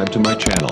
subscribe to my channel.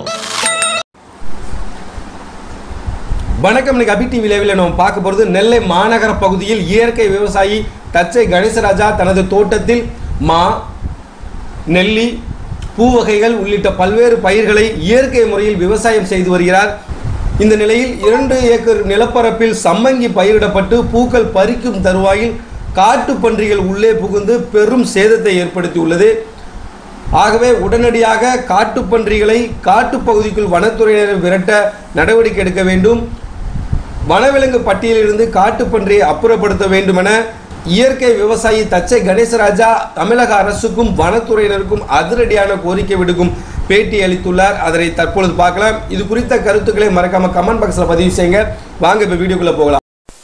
வணக்கம் இன்னைக்கு அபி TV லைவில் நம்ம பார்க்க போகிறது நெல்லை மாநகர பகுதியில் இயற்கை விவசாயி தச்சை கணேசராஜா தனது தோட்டத்தில் மா நெல்லி பூ வகைகள் உள்ளிட்ட பல்வேறு பயிர்களை இயற்கை முறையில் விவசாயம் செய்து வருகிறார் இந்த நிலையில் இரண்டு ஏக்கர் நிலப்பரப்பில் சம்மங்கி பயிரிடப்பட்டு பூக்கள் பறிக்கும் தருவாயில் காட்டுப் பன்றிகள் உள்ளே புகுந்து பெரும் சேதத்தை ஏற்படுத்தியுள்ளது ஆகவே உடனடியாக காட்டுப்பன்றிகளை காட்டுப்பகுதிக்குள் வனத்துறையினர் விரட்ட நடவடிக்கை எடுக்க வேண்டும் வனவிலங்கு பட்டியலிலிருந்து காட்டுப்பன்றியை அப்புறப்படுத்த வேண்டும் என இயற்கை விவசாயி தச்சை கணேசராஜா தமிழக அரசுக்கும் வனத்துறையினருக்கும் அதிரடியான கோரிக்கை விடுக்கும் பேட்டி அளித்துள்ளார் அதனை தற்பொழுது பார்க்கலாம் இது குறித்த கருத்துக்களை மறக்காம கமெண்ட் பாக்ஸில் பதிவு செய்யுங்க வாங்க இப்போ வீடியோக்குள்ளே போகலாம்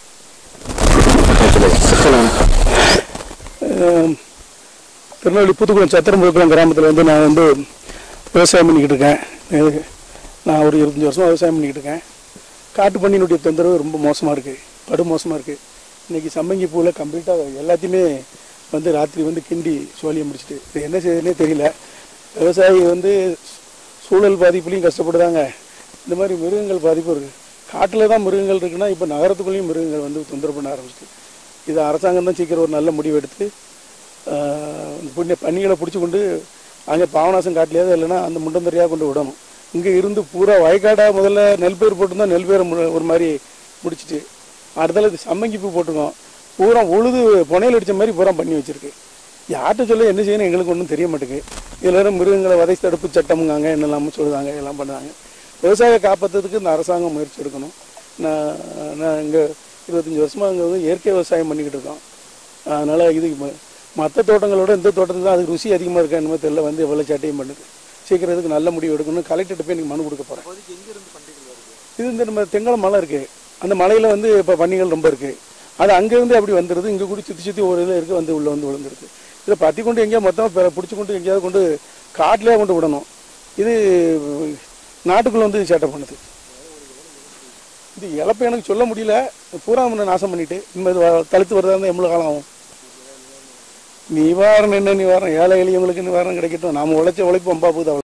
அஹ் திருநெல்வேலி புத்துக்குளம் சத்திரம்புரம் கிராமத்தில் வந்து நான் வந்து விவசாயம் பண்ணிக்கிட்டு இருக்கேன் இது நான் ஒரு இருபத்தஞ்சி வருஷமா விவசாயம் பண்ணிக்கிட்டு இருக்கேன் காட்டு பண்ணினுடைய தொந்தரவு ரொம்ப மோசமாக இருக்குது படு மோசமாக இருக்குது இன்றைக்கி சம்மங்கி பூவில் கம்ப்ளீட்டாக எல்லாத்தையுமே வந்து ராத்திரி வந்து கிண்டி சோழியை முடிச்சிட்டு இது என்ன செய்யுதுன்னே தெரியல விவசாயி வந்து சூழல் பாதிப்புலையும் கஷ்டப்படுதாங்க இந்த மாதிரி மிருகங்கள் பாதிப்பு இருக்குது காட்டில் தான் மிருகங்கள் இருக்குன்னா இப்போ நகரத்துக்குள்ளேயும் மிருகங்கள் வந்து தொந்தரவு பண்ண ஆரம்பிச்சிட்டு இது அரசாங்கம் தான் சீக்கிரம் ஒரு நல்ல முடிவு எடுத்து ஆஹ், இந்த புண்ணிய பன்னிகளை பிடிச்சி கொண்டு அங்கே பாவநாசம் காட்டிலேயாவது இல்லைன்னா அந்த முண்டந்தரையாக கொண்டு விடணும் இங்கே இருந்து பூரா வயக்காடாக முதல்ல நெல் பயிர் போட்டிருந்தா நெல் பயிரை மு- ஒரு மாதிரி முடிச்சிட்டு அடுத்தால இது சம்மங்கி பூ போட்டிருக்கோம் பூரா உழுது புனையில் அடித்த மாதிரி பூரா பண்ணி வச்சிருக்கு யார்கிட்ட சொல்ல என்ன செய்யணும் எங்களுக்கு ஒன்றும் தெரிய மாட்டேங்குது இதில் வேறு மிருகங்களை வதை தடுப்பு சட்டமுங்காங்க என்னெல்லாமோ சொல்லுதாங்க எல்லாம் பண்ணுறாங்க விவசாய காப்பாற்றுறதுக்கு இந்த அரசாங்கம் முயற்சி எடுக்கணும் நான் நான் இங்கே இருபத்தஞ்சி வருஷமாக அங்கே வந்து இயற்கை விவசாயம் பண்ணிக்கிட்டு இருக்கோம் அதனால் இது மற்ற தோட்டங்களோட இந்த தோட்டத்தில் தான் அதுக்கு ருசி அதிகமாக இருக்கா என்னமோ தெரியல வந்து எவ்வளோ சட்டையும் பண்ணுது சீக்கிரம் இதுக்கு நல்ல முடிவு எடுக்கணும் கலெக்டர்கிட்ட போய் எனக்கு மனு கொடுக்க போகிறேன் இது இந்த நம்ம தெங்கலம் மலை இருக்குது அந்த மலையில் வந்து இப்போ பன்னிகள் ரொம்ப இருக்குது அது அங்கேருந்து அப்படி வந்துடுது இங்கே கூட சுற்றி சுற்றி ஒரு இதில் இருக்குது வந்து உள்ளே வந்து விழுந்துருக்கு இதை பற்றி கொண்டு எங்கேயா மொத்தமாக பிடிச்சி கொண்டு எங்கேயாவது கொண்டு காட்டிலே கொண்டு விடணும் இது நாட்டுக்குள்ளே வந்து சேட்டை பண்ணுது இது இழப்பு எனக்கு சொல்ல முடியல பூரா அவனை நாசம் பண்ணிட்டு இனிமேல் இது வ- தடுத்து வரதா இருந்தால் எவ்வளோ காலம் ஆகும் நிவாரணம் என்ன நிவாரணம் ஏழை எளியவங்களுக்கு நிவாரணம் கிடைக்கட்டும் நாம உழைச்ச உழைப்பு அம்பா போகுது அவ்வளோ